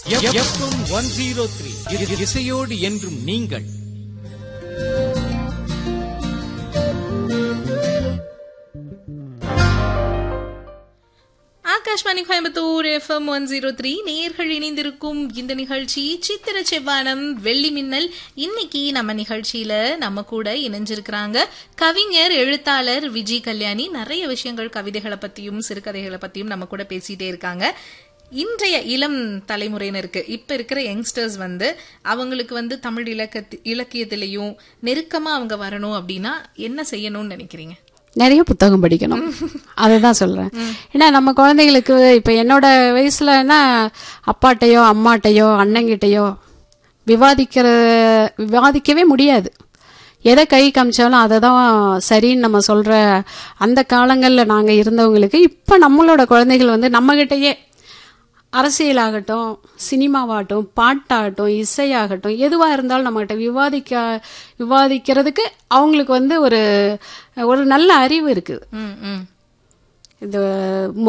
FM one zero three இசையோடு என்றும் நீங்கள் Akashvani Coimbatore FM one zero three நேர்கள் இணைந்திருக்கும் இந்த நிகழ்ச்சி சித்திர செவ்வானம் வெள்ளி மின்னல் இன்னைக்கு நம்ம நிகழ்ச்சியில நம்ம கூட இணைஞ்சிருக்கிறாங்க கவிஞர் எழுத்தாளர் விஜய் கல்யாணி நிறைய விஷயங்கள் கவிதைகளை பத்தியும் சிறுகதைகளை பத்தியும் நம்ம கூட பேசிட்டே இருக்காங்க இன்றைய இளம் தலைமுறையினருக்கு இப்ப இருக்கிற யங்ஸ்டர்ஸ் வந்து அவங்களுக்கு வந்து தமிழ் இலக்கத்தி இலக்கியத்திலையும் நெருக்கமா அவங்க வரணும் அப்படின்னா என்ன செய்யணும்னு நினைக்கிறீங்க நிறைய புத்தகம் படிக்கணும் அதுதான் சொல்றேன் ஏன்னா நம்ம குழந்தைகளுக்கு இப்ப என்னோட வயசுலன்னா அப்பாட்டையோ அம்மாட்டையோ அண்ணங்கிட்டையோ விவாதிக்கிற விவாதிக்கவே முடியாது எதை கை காமிச்சாலும் அதை தான் சரின்னு நம்ம சொல்ற அந்த காலங்களில் நாங்கள் இருந்தவங்களுக்கு இப்போ நம்மளோட குழந்தைகள் வந்து நம்மகிட்டயே அரசியலாகட்டும் சினிமாவாகட்டும் பாட்டாகட்டும் இசையாகட்டும் எதுவாக இருந்தாலும் நம்மகிட்ட விவாதிக்க விவாதிக்கிறதுக்கு அவங்களுக்கு வந்து ஒரு ஒரு நல்ல அறிவு இருக்குது ம் ம் இது